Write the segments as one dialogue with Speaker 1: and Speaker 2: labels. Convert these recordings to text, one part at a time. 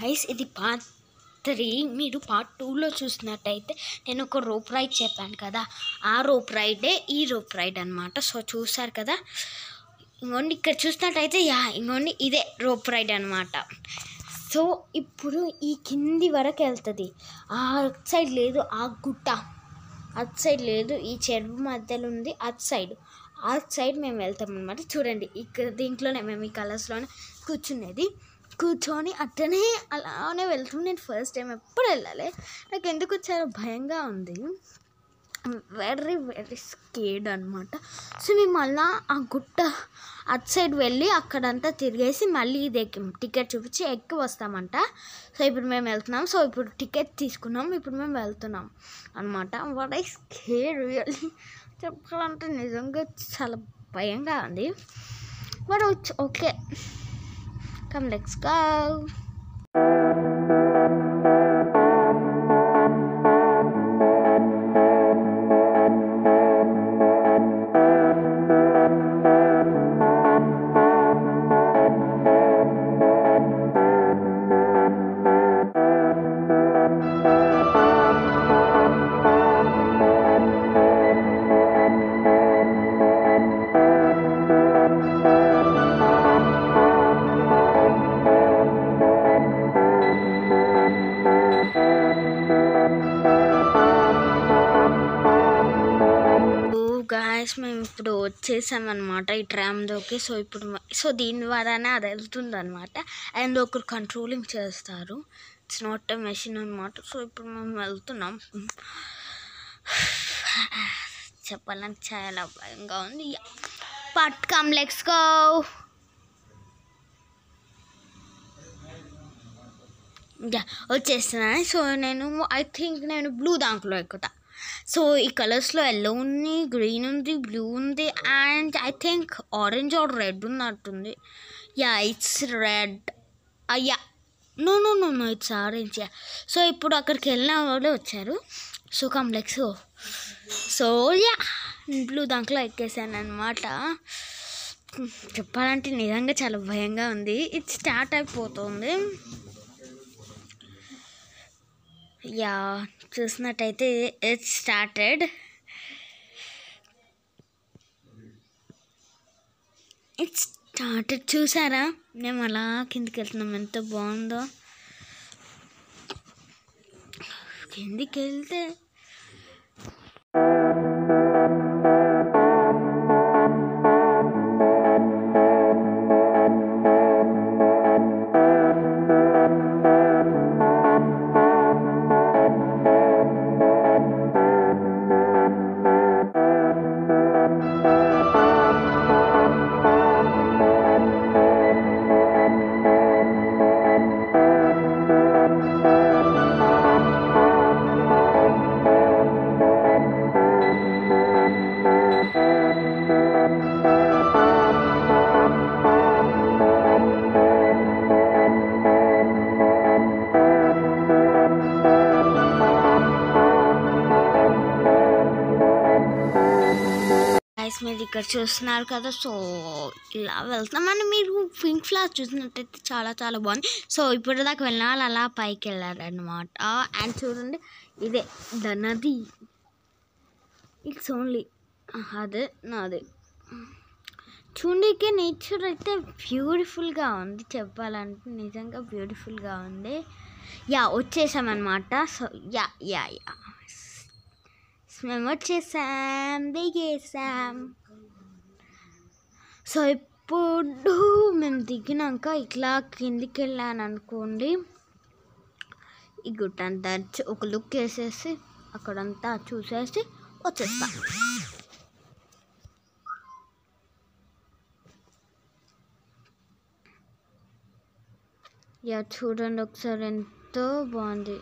Speaker 1: Guys ఇది part three మీరు part టూలో చూసినట్టయితే నేను ఒక రోప్ రైడ్ చెప్పాను కదా ఆ రోప్ రైడే ఈ రోప్ రైడ్ అనమాట సో చూసారు కదా ఇంకోండి ఇక్కడ చూసినట్టయితే యా ఇంకోండి ఇదే రోప్ రైడ్ అనమాట సో ఇప్పుడు ఈ కింది వరకు వెళ్తుంది ఆ సైడ్ లేదు ఆ గుట్ట అటు సైడ్ లేదు ఈ చెరువు మధ్యలో ఉంది అటు సైడ్ ఆ సైడ్ మేము వెళ్తాం అనమాట చూడండి ఇక్కడ దీంట్లోనే మేము ఈ కలర్స్లోనే కూర్చునేది కూర్చొని అట్టనే అలానే వెళ్తాం నేను ఫస్ట్ టైం ఎప్పుడు వెళ్ళాలి నాకు ఎందుకు చాలా భయంగా ఉంది వెరీ వెరీ స్కేడ్ అనమాట సో మేము మళ్ళా ఆ గుట్ట అటు సైడ్ వెళ్ళి అక్కడంతా తిరిగేసి మళ్ళీ ఇది ఎక్కి టికెట్ చూపించి ఎక్కి వస్తామంట సో ఇప్పుడు మేము వెళ్తున్నాం సో ఇప్పుడు టికెట్ తీసుకున్నాం ఇప్పుడు మేము వెళ్తున్నాం అనమాట వాట్ ఐ స్కేడ్ రియల్లీ చెప్పాలంటే నిజంగా చాలా భయంగా ఉంది but okay come let's go guys మేము ఇప్పుడు వచ్చేసామన్నమాట ఈ ట్రామ్లోకి సో ఇప్పుడు మ- సో దీని ద్వారానే అది వెళ్తుంది అనమాట అండ్ ఒకరు కంట్రోలింగ్ చేస్తారు ఇట్స్ నాట్ ఎ మెషిన్ అనమాట సో ఇప్పుడు మేము వెళ్తున్నాం చెప్పాలంటే చాలా భయంగా ఉంది but come let's go yeah వచ్చేస్తున్నాను సో నేను ఐ థింక్ నేను బ్లూ దాంట్లో ఎక్కుతా సో ఈ కలర్స్లో ఎల్లో ఉంది గ్రీన్ ఉంది బ్లూ ఉంది and I think orange or red ఉన్నట్టుంది yeah it's red yeah no no no no it's orange yeah so ఇప్పుడు అక్కడికి వెళ్ళిన వాళ్ళు వచ్చారు so complex so yeah blue దాంట్లో ఎక్కేసాను అనమాట చెప్పాలంటే నిజంగా చాలా భయంగా ఉంది ఇది స్టార్ట్ అయిపోతుంది యా చూసినట్టయితే ఇట్ స్టార్టెడ్ ఇట్ స్టార్టెడ్ చూసారా మేము అలా కిందికి వెళ్తున్నాం ఎంత బాగుందో కిందికి వెళ్తే గైస్ మీరు ఇక్కడ చూస్తున్నారు కదా సో ఇలా వెళ్తామని మీరు పింక్ ఫ్లాస్ చూసినట్టయితే చాలా చాలా బాగుంది సో ఇప్పుడు దాకా వెళ్ళిన వాళ్ళు అలా పైకి వెళ్ళారనమాట అండ్ చూడండి ఇదే ద నది ఇట్స్ ఓన్లీ అదే నాది చూడడానికి నేచర్ అయితే బ్యూటిఫుల్గా ఉంది చెప్పాలంటే నిజంగా బ్యూటిఫుల్గా ఉంది యా వచ్చేసామన్నమాట సో యా యా యా మేము వచ్చేసాం దిగేసాం సో ఇప్పుడు మేము దిగినాక ఇట్లా కిందికి వెళ్ళాను అనుకోండి ఈ గుట్టంతా చు- ఒక లుక్ వేసేసి అక్కడంతా చూసేసి వచ్చేస్తాం యా చూడండి ఒకసారి ఎంతో బాగుంది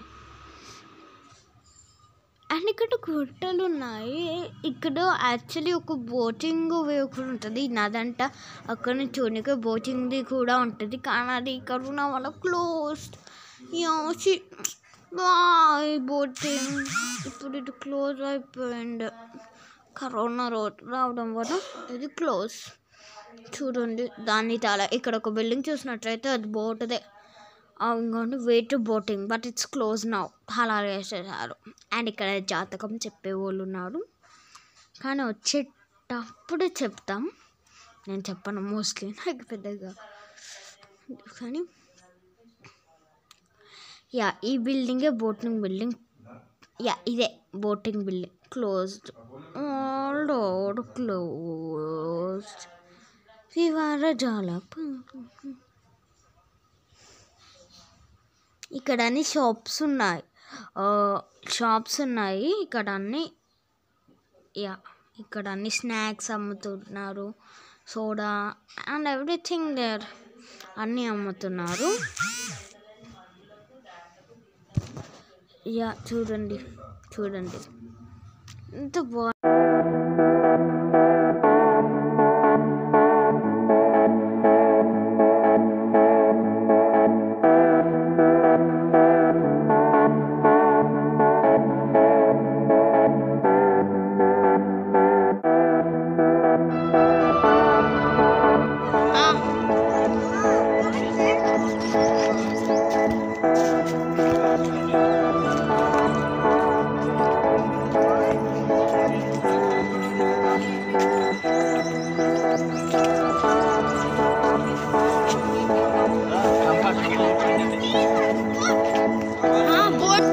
Speaker 1: అండ్ ఇక్కడ గుట్టలు ఉన్నాయి ఇక్కడ యాక్చువల్లీ ఒక బోటింగ్ వే కూడా ఉంటుంది నదంట అక్కడ నుంచి చూడడానికి బోటింగ్ది కూడా ఉంటుంది కానీ అది ఇక్కడ ఉన్న వల్ల క్లోజ్ బోటింగ్ ఇప్పుడు ఇది క్లోజ్ అయిపోయింది కరోనా రోడ్ రావడం వల్ల ఇది క్లోజ్ చూడండి దాన్ని చాలా ఇక్కడ ఒక బిల్డింగ్ చూసినట్లయితే అది బోటుదే ఇంకోటి way to boating but it's close now అలా వేసేసారు అండ్ ఇక్కడ జాతకం చెప్పే వాళ్ళు ఉన్నారు కానీ వచ్చేటప్పుడు చెప్తాం నేను చెప్పను మోస్ట్లీ నాకు పెద్దగా కానీ యా ఈ బిల్డింగే బోటింగ్ బిల్డింగ్ యా ఇదే boating building closed all door closed వివార జాలప్ ఇక్కడ అన్ని షాప్స్ ఉన్నాయి షాప్స్ ఉన్నాయి ఇక్కడ అన్ని యా ఇక్కడ అన్ని స్నాక్స్ అమ్ముతున్నారు సోడా అండ్ ఎవ్రీథింగ్ దేర్ అన్నీ అమ్ముతున్నారు యా చూడండి చూడండి ఎంత బా బోట్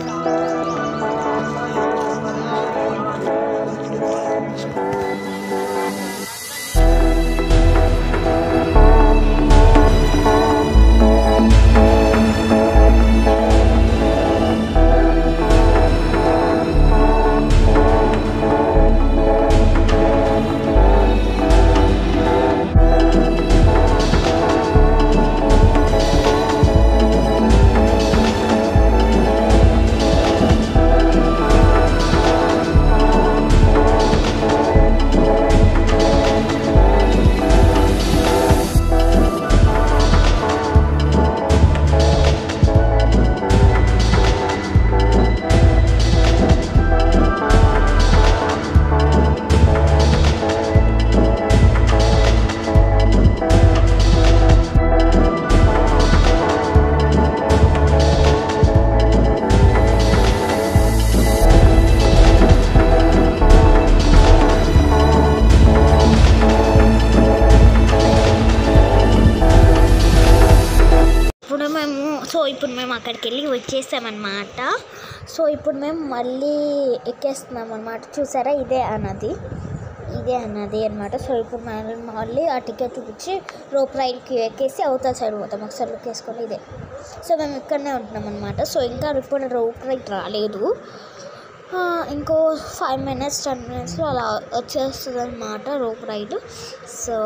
Speaker 1: ఇప్పుడు మేము సో ఇప్పుడు మేము అక్కడికి వెళ్ళి వచ్చేసామన్నమాట సో ఇప్పుడు మేము మళ్ళీ ఎక్కేస్తున్నాం అనమాట చూసారా ఇదే అన్నది ఇదే అన్నది అనమాట సో ఇప్పుడు మనం మళ్ళీ ఆ టికెట్ చూపించి రోప్ రైడ్కి ఎక్కేసి అవతల సైడ్ పోతాం ఒకసారి లుక్ వేసుకొని ఇదే సో మేము ఇక్కడనే ఉంటున్నాం అనమాట సో ఇంకా ఇప్పుడు రోప్ రైడ్ రాలేదు ఆ, ఇంకో ఫైవ్ మినిట్స్ టెన్ మినిట్స్లో అలా వచ్చేస్తుంది అనమాట rope ride so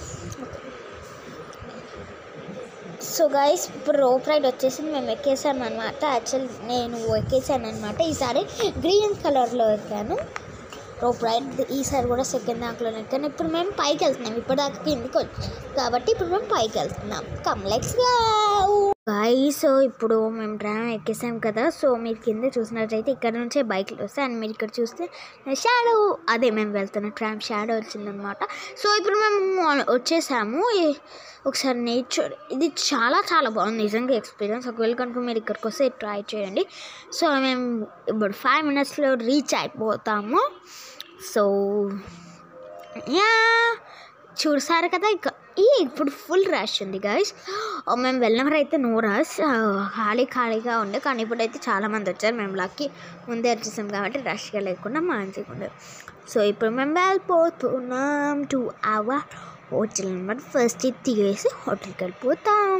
Speaker 1: so guys ఇప్పుడు రోప్ రైడ్ వచ్చేసింది మేము ఎక్కేసాం అనమాట యాక్చువల్ నేను ఎక్కేసాను అనమాట ఈసారి గ్రీన్ కలర్లో ఎక్కాను రోప్ రైడ్ ఈసారి కూడా సెకండ్ దాంట్లో ఎక్కాను ఇప్పుడు మేము పైకి వెళ్తున్నాం ఇప్పుడు దాకా కిందికి వచ్చి కాబట్టి ఇప్పుడు మేము పైకి వెళ్తున్నాం కమ్లెక్స్ గైస్ సో ఇప్పుడు మేము ట్రామ్ ఎక్కేసాం కదా సో మీరు కింద చూసినట్లయితే ఇక్కడ నుంచే బైక్లు వస్తాయి అండ్ మీరు ఇక్కడ చూస్తే షాడో అదే మేము వెళ్తున్న ట్రామ్ షాడో వచ్చిందనమాట సో ఇప్పుడు మేము వచ్చేసాము ఈ- ఒకసారి నేచర్ ఇది చాలా చాలా బాగుంది నిజంగా ఎక్స్పీరియన్స్ ఒకవేళ కనుక మీరు ఇక్కడికి వస్తే ట్రై చేయండి సో మేము ఇప్పుడు ఫైవ్ మినిట్స్లో రీచ్ అయిపోతాము సో యా చూసారు కదా ఇక ఈ ఇప్పుడు ఫుల్ రష్ ఉంది గైస్ మేము వెళ్ళినప్పుడు అయితే నో రష్ ఖాళీ ఖాళీగా ఉండే కానీ ఇప్పుడైతే చాలామంది వచ్చారు మేము లక్కీ ముందే వచ్చేసాం కాబట్టి రష్గా లేకుండా మంచిగా ఉండే సో ఇప్పుడు మేము వెళ్ళిపోతున్నాం టు అవర్ హోటల్ అనమాట ఫస్ట్ ఇది తీసేసి హోటల్కి వెళ్ళిపోతాం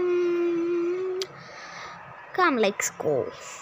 Speaker 1: కమ్ లైక్స్ గో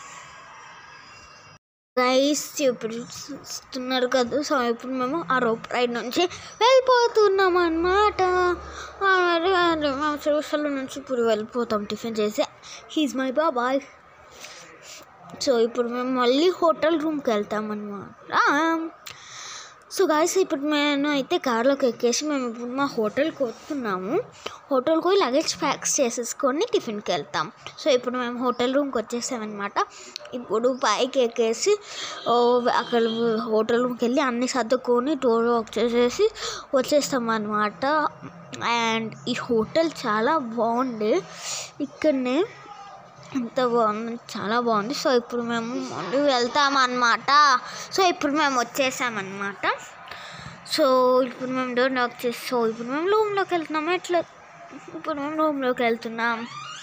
Speaker 1: గైస్ ఇప్పుడు చూస్తున్నారు కదా సో ఇప్పుడు మేము ఆ రోప్ రైడ్ నుంచి వెళ్ళిపోతున్నాం అనమాట మేము శ్రీశైల నుంచి ఇప్పుడు వెళ్ళిపోతాం టిఫిన్ చేసి హీజ్ మై బాబాయ్ సో ఇప్పుడు మేము మళ్ళీ హోటల్ రూమ్కి వెళ్తాం అనమాట సో గాయస్ ఇప్పుడు మేము అయితే కార్లోకి ఎక్కేసి మేము ఇప్పుడు మా హోటల్కి వస్తున్నాము హోటల్కి పోయి లగేజ్ ప్యాక్స్ చేసేసుకొని టిఫిన్కి వెళ్తాం సో ఇప్పుడు మేము హోటల్ రూమ్కి వచ్చేసామన్నమాట ఇప్పుడు పైకి ఎక్కేసి ఓ, అక్కడ హోటల్ రూమ్కి వెళ్ళి అన్ని సర్దుకొని డోర్ లాక్ చేసేసి వచ్చేస్తాం అనమాట అండ్ ఈ హోటల్ చాలా బాగుంది ఇక్కడనే ఎంత బాగుంది చాలా బాగుంది సో ఇప్పుడు మేము మళ్ళీ వెళ్తాం అన్నమాట సో ఇప్పుడు మేము వచ్చేసామన్నమాట సో ఇప్పుడు మేము డోర్ నాక్ చేసి సో ఇప్పుడు మేము రూమ్లోకి వెళ్తున్నాం ఎట్లా ఇప్పుడు మేము రూమ్లోకి వెళ్తున్నాం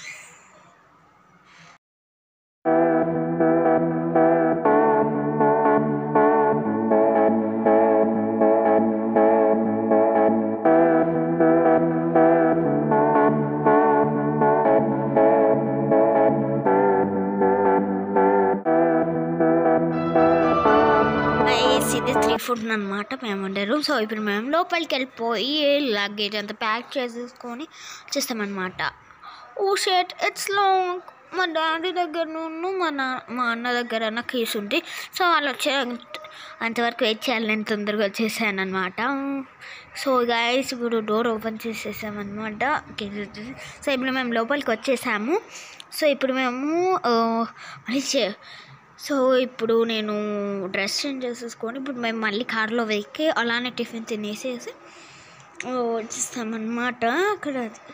Speaker 1: గైస్ ఇది త్రీ ఫుడ్ అనమాట మేము ఉండే రూమ్ సో ఇప్పుడు మేము లోపలికి వెళ్ళిపోయి లగేజ్ అంతా ప్యాక్ చేసేసుకొని వచ్చేస్తామన్నమాట ఓ షేట్ ఇట్స్ లాంగ్ మా డాడీ దగ్గర నుండి మా నా మా అన్న దగ్గర అన్న కీస్ ఉంది సో వాళ్ళు వచ్చే అంతవరకు వెయిట్ చేయాలి నేను తొందరగా వచ్చేసాను అనమాట సో గైస్ ఇప్పుడు డోర్ ఓపెన్ చేసేసామన్నమాట సో ఇప్పుడు మేము లోపలికి వచ్చేసాము సో ఇప్పుడు మేము ఆ, మళ్ళీ చే- సో ఇప్పుడు నేను డ్రెస్ చేంజ్ చేసేసుకొని ఇప్పుడు మేము మళ్ళీ కార్లో వెక్కి అలానే టిఫిన్ తినేసేసి ఆ, వచ్చేస్తామన్నమాట అక్కడ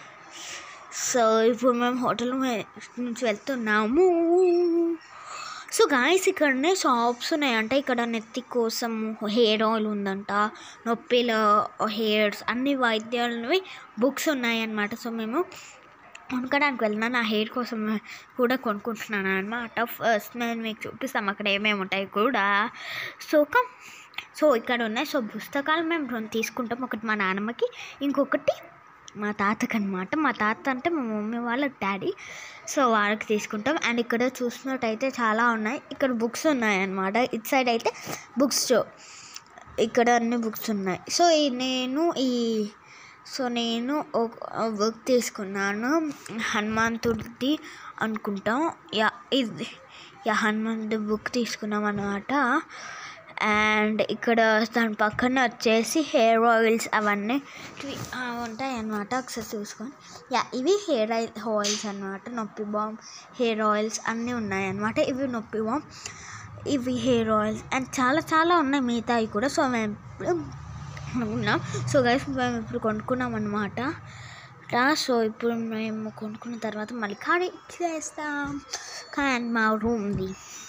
Speaker 1: సో ఇప్పుడు మేము హోటల్ నుంచి వెళ్తున్నాము సో గాయస్ ఇక్కడనే షాప్స్ ఉన్నాయి అంటే ఇక్కడ నెత్తి కోసం హెయిర్ ఆయిల్ ఉందంట నొప్పిల హెయిర్స్ అన్ని వైద్యాలవి బుక్స్ ఉన్నాయన్నమాట సో మేము కొనుక్కోడానికి వెళ్ళినా నా హెయిర్ కోసం కూడా కొనుక్కుంటున్నాను అనమాట ఫస్ట్ నేను మీకు చూపిస్తాం అక్కడ ఏమేమి ఉంటాయి కూడా సో కమ్ సో ఇక్కడ ఉన్నాయి సో పుస్తకాలు మేము రెండు తీసుకుంటాం ఒకటి మా నాన్నమ్మకి ఇంకొకటి మా తాతకి అనమాట మా తాత అంటే మా మమ్మీ వాళ్ళ డాడీ సో వాళ్ళకి తీసుకుంటాం అండ్ ఇక్కడ చూసినట్టయితే చాలా ఉన్నాయి ఇక్కడ బుక్స్ ఉన్నాయి అన్నమాట ఇటు సైడ్ అయితే బుక్స్ ఇక్కడ అన్ని బుక్స్ ఉన్నాయి సో ఈ నేను ఈ సో నేను ఒక బుక్ తీసుకున్నాను హనుమంతుడిది అనుకుంటాం యా ఇది యా హనుమంతుడి బుక్ తీసుకున్నాం అనమాట అండ్ ఇక్కడ దాని పక్కన వచ్చేసి హెయిర్ ఆయిల్స్ అవన్నీ ఇవి, ఆ, ఉంటాయి అన్నమాట ఒకసారి చూసుకొని యా ఇవి హెయిర్ ఆయిల్ ఆయిల్స్ అన్నమాట నొప్పి బామ్ హెయిర్ ఆయిల్స్ అన్నీ ఉన్నాయి అన్నమాట ఇవి నొప్పి బామ్ ఇవి హెయిర్ ఆయిల్స్ అండ్ చాలా చాలా ఉన్నాయి మిగతావి కూడా సో మేము ఇప్పుడు కొనుక్కున్నాం సో గైస్ మేము ఇప్పుడు కొనుక్కున్నాం అనమాట సో ఇప్పుడు మేము కొనుక్కున్న తర్వాత మళ్ళీ ఖాళీ చేస్తాం కానీ మా రూమ్ది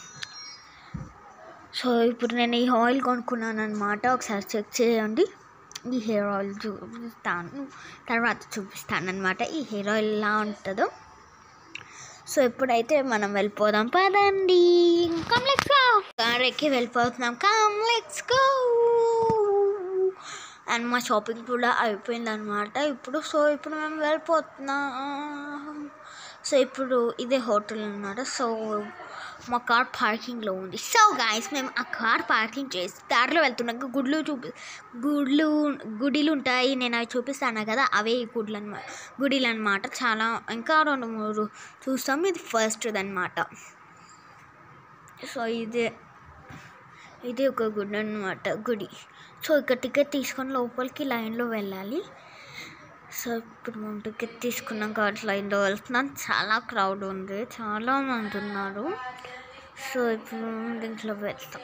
Speaker 1: సో ఇప్పుడు నేను ఈ ఆయిల్ కొనుక్కున్నాను అనమాట ఒకసారి చెక్ చేయండి ఈ హెయిర్ ఆయిల్ చూపిస్తాను తర్వాత చూపిస్తాను అనమాట ఈ హెయిర్ ఆయిల్ ఎలా ఉంటుందో సో ఇప్పుడైతే మనం వెళ్ళిపోదాం పదండి కమ్ లెట్స్ గో కార్ ఎక్కి వెళ్ళిపోతున్నాం కమ్ లెట్స్ గో అండ్ మా షాపింగ్ కూడా అయిపోయింది అనమాట ఇప్పుడు సో ఇప్పుడు మేము వెళ్ళిపోతున్నాం సో ఇప్పుడు ఇదే హోటల్ అన్నమాట సో మా కార్ పార్కింగ్లో ఉంది సో గాయస్ మేము ఆ కార్ పార్కింగ్ చేసి దారిలో వెళ్తున్నాక గుడ్లు చూపి గుడ్లు గుడిలు ఉంటాయి నేను అవి చూపిస్తాను కదా అవే ఈ గుడ్లు అనమాట గుడిలు అనమాట చాలా ఇంకా రెండు మూడు చూస్తాం ఇది ఫస్ట్ అనమాట సో ఇదే ఇది ఒక గుడి అనమాట గుడి సో ఇక్కడ టికెట్ తీసుకొని లోపలికి లైన్లో వెళ్ళాలి సో ఇప్పుడు మేము టికెట్ తీసుకున్నాం కాబట్టి లైన్లో వెళ్తున్నాం చాలా క్రౌడ్ ఉంది చాలా మంది ఉన్నారు సో ఇప్పుడు మేము దీంట్లో వెళ్తాం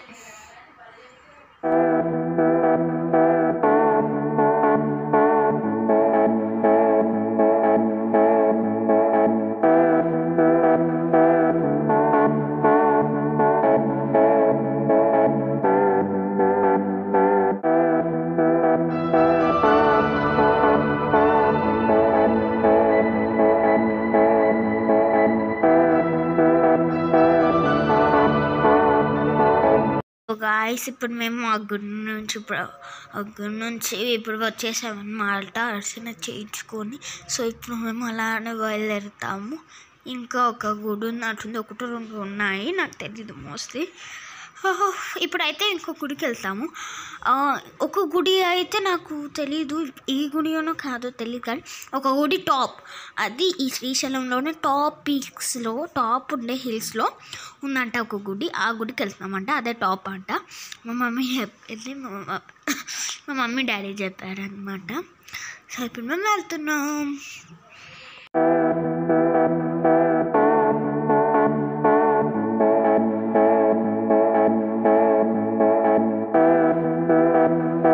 Speaker 1: గాయస్ ఇప్పుడు మేము ఆ గుడి నుంచి ఇప్పుడు ఆ గుడి నుంచి ఇప్పుడు వచ్చేసామన్నమాట అర్చన చేయించుకొని సో ఇప్పుడు మేము అలానే బయలుదేరుతాము ఇంకా ఒక గుడి ఉన్నట్టుంది ఒకటి రెండు ఉన్నాయి నాకు తెలీదు మోస్ట్లీ ఇప్పుడైతే ఇంకో గుడికి వెళ్తాము ఆ, ఒక గుడి అయితే నాకు తెలీదు ఈ గుడియోనో కాదో తెలియదు కానీ ఒక గుడి టాప్ అది ఈ శ్రీశైలంలోనే టాప్ పీక్స్లో టాప్ ఉండే హిల్స్లో ఉందంట ఒక గుడి ఆ గుడికి వెళ్తున్నామంట అదే టాప్ అంట మా మమ్మీ చెప్పింది మా మమ్మ- మా మమ్మీ డాడీ చెప్పారనమాట సో ఇప్పుడు మేము వెళ్తున్నాం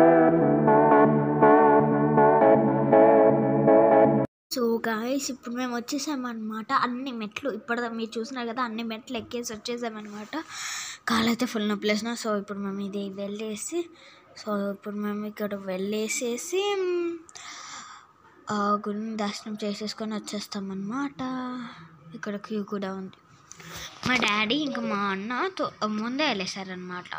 Speaker 1: సో గాయస్ ఇప్పుడు మేము వచ్చేసామన్నమాట అన్ని మెట్లు ఇప్పుడు మీరు చూసినారు కదా అన్ని మెట్లు ఎక్కేసి వచ్చేసామన్నమాట కాలు అయితే ఫుల్ నొప్పి లేసిన సో ఇప్పుడు మేము ఇది వెళ్ళేసి సో ఇప్పుడు మేము ఇక్కడ వెళ్ళేసేసి ఆ, గుడిని దర్శనం చేసేసుకొని వచ్చేస్తామన్నమాట ఇక్కడ క్యూ కూడా ఉంది మా డాడీ ఇంకా మా అన్న తో- ముందే వెళ్ళేసారనమాట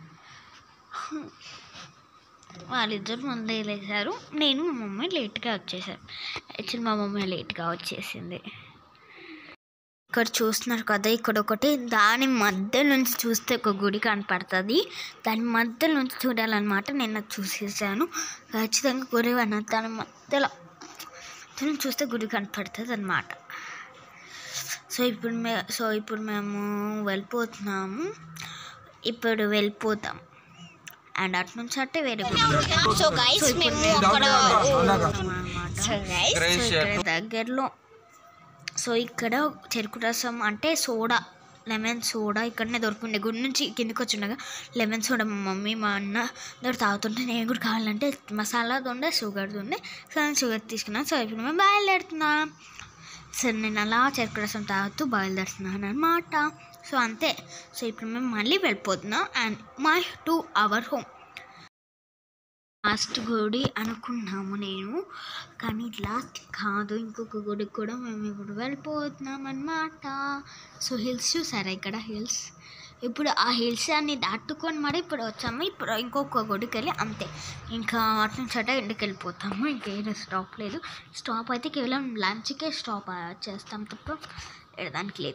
Speaker 1: వాళ్ళిద్దరు ముందే వెళ్ళేసారు నేను మా మమ్మీ లేట్గా వచ్చేసాను యాక్చువల్లీ మా మమ్మీ లేట్గా వచ్చేసింది ఇక్కడ చూస్తున్నారు కదా ఇక్కడ ఒకటి దాని మధ్య నుంచి చూస్తే ఒక గుడి కనపడుతుంది దాని మధ్య నుంచి చూడాలన్నమాట నేను అది చూసేసాను ఖచ్చితంగా గుడి అన్న దాని మధ్యలో మధ్య నుంచి చూస్తే గుడి కనపడుతుంది అనమాట సో ఇప్పుడు మే సో ఇప్పుడు మేము వెళ్ళిపోతున్నాము ఇప్పుడు వెళ్ళిపోతాం అండ్ అటు నుంచి అంటే వేరే సో గైస్ మేము అక్కడ సో గైస్ దగ్గరలో సో ఇక్కడ చెరుకు రసం అంటే సోడా లెమన్ సోడా ఇక్కడనే దొరుకుతుండే గుడి నుంచి కిందకి వచ్చిండగా లెమన్ సోడా మా మమ్మీ మా అన్న దగ్గర తాగుతుంటే నేను కూడా కావాలంటే మసాలాది ఉండే షుగర్ది ఉండే సో నేను షుగర్ తీసుకున్నాను సో ఇప్పుడు మేము బయలుదేరుతున్నాం సో నేను అలా చెరుకు రసం తాగుతూ బయలుదేరుతున్నాను అనమాట సో అంతే సో ఇప్పుడు మేము మళ్ళీ వెళ్ళిపోతున్నాం and my to our home last గుడి అనుకున్నాము నేను కానీ లాస్ట్ కాదు ఇంకొక గుడికి కూడా మేము ఇప్పుడు వెళ్ళిపోతున్నాం అనమాట సో హిల్స్ చూసారా ఇక్కడ హిల్స్ ఇప్పుడు ఆ హిల్స్ అన్ని దాటుకొని మరి ఇప్పుడు వచ్చాము ఇప్పుడు ఇంకొక గుడికి వెళ్ళి అంతే ఇంకా అటు నుంచి అటే ఇంటికి వెళ్ళిపోతాము ఇంకేం స్టాప్ లేదు స్టాప్ అయితే కేవలం లంచ్కే స్టాప్ చేస్తాం తప్ప దానికి లేదు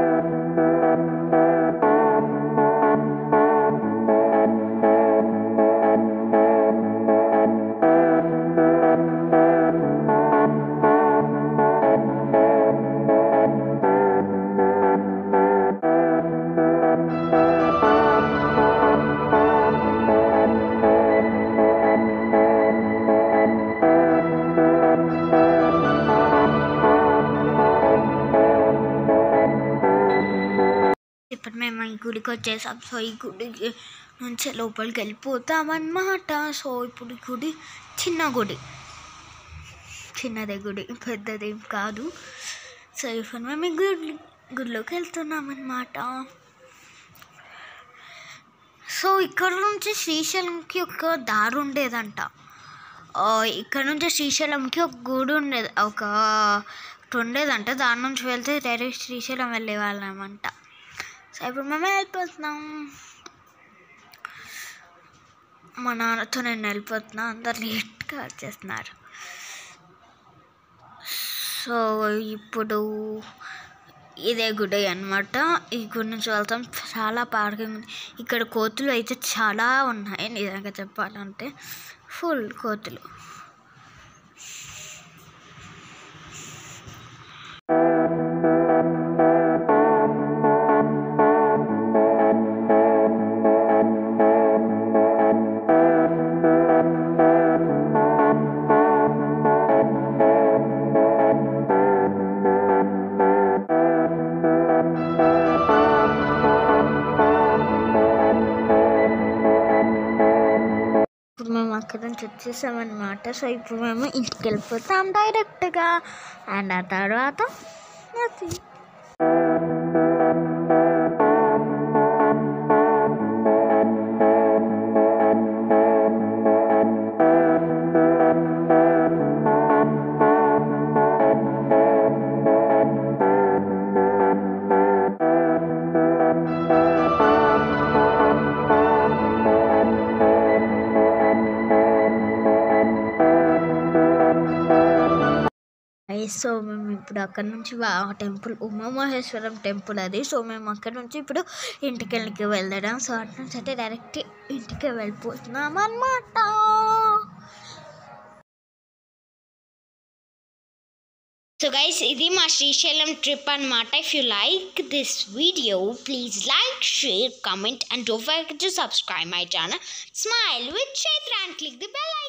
Speaker 1: ఇప్పుడు మేము ఈ గుడికి వచ్చేసాం సో ఈ గుడికి నుంచి లోపలికి వెళ్ళిపోతామన్నమాట సో ఇప్పుడు ఈ గుడి చిన్న గుడి చిన్నదే గుడి పెద్దదేం కాదు సో ఇప్పుడు మేము ఈ గుడి గుడిలోకి వెళ్తున్నామన్నమాట సో ఇక్కడ నుంచి శ్రీశైలంకి ఒక దారి ఉండేదంట ఆ, ఇక్కడ నుంచి శ్రీశైలంకి ఒక గుడి ఉండేది ఒక ఒకటి ఉండేదంట దాని నుంచి వెళ్తే డైరెక్ట్ శ్రీశైలం వెళ్ళే వాళ్ళమంట సో ఇప్పుడు మేము వెళ్ళిపోతున్నాం మా నాన్నతో నేను వెళ్ళిపోతున్నా అందరు లేట్గా వచ్చేస్తున్నారు సో ఇప్పుడు ఇదే గుడి అనమాట ఈ గుడి నుంచి వెళ్తాం చాలా పార్కింగ్ ఉంది ఇక్కడ కోతులు అయితే చాలా ఉన్నాయి నిజంగా చెప్పాలంటే ఫుల్ కోతులు ఇప్పుడు మేము అక్కడ నుంచి వచ్చేసామన్నమాట సో ఇప్పుడు మేము ఇంటికి వెళ్ళిపోతాం డైరెక్ట్గా అండ్ ఆ తర్వాత nothing. Guys, సో మేము ఇప్పుడు అక్కడ నుంచి వా- ఆ టెంపుల్ ఉమామహేశ్వరం టెంపుల్ అది సో మేము అక్కడ నుంచి ఇప్పుడు ఇంటికి వెళ్ళి వెళ్దాం సో అటు నుంచి అయితే డైరెక్ట్ ఇంటికి వెళ్ళిపోతున్నాం అనమాట సో గైస్ ఇది మా శ్రీశైలం ట్రిప్ అనమాట if you like this video please like share comment and don't forget to subscribe my channel smile with Chaitra and click the bell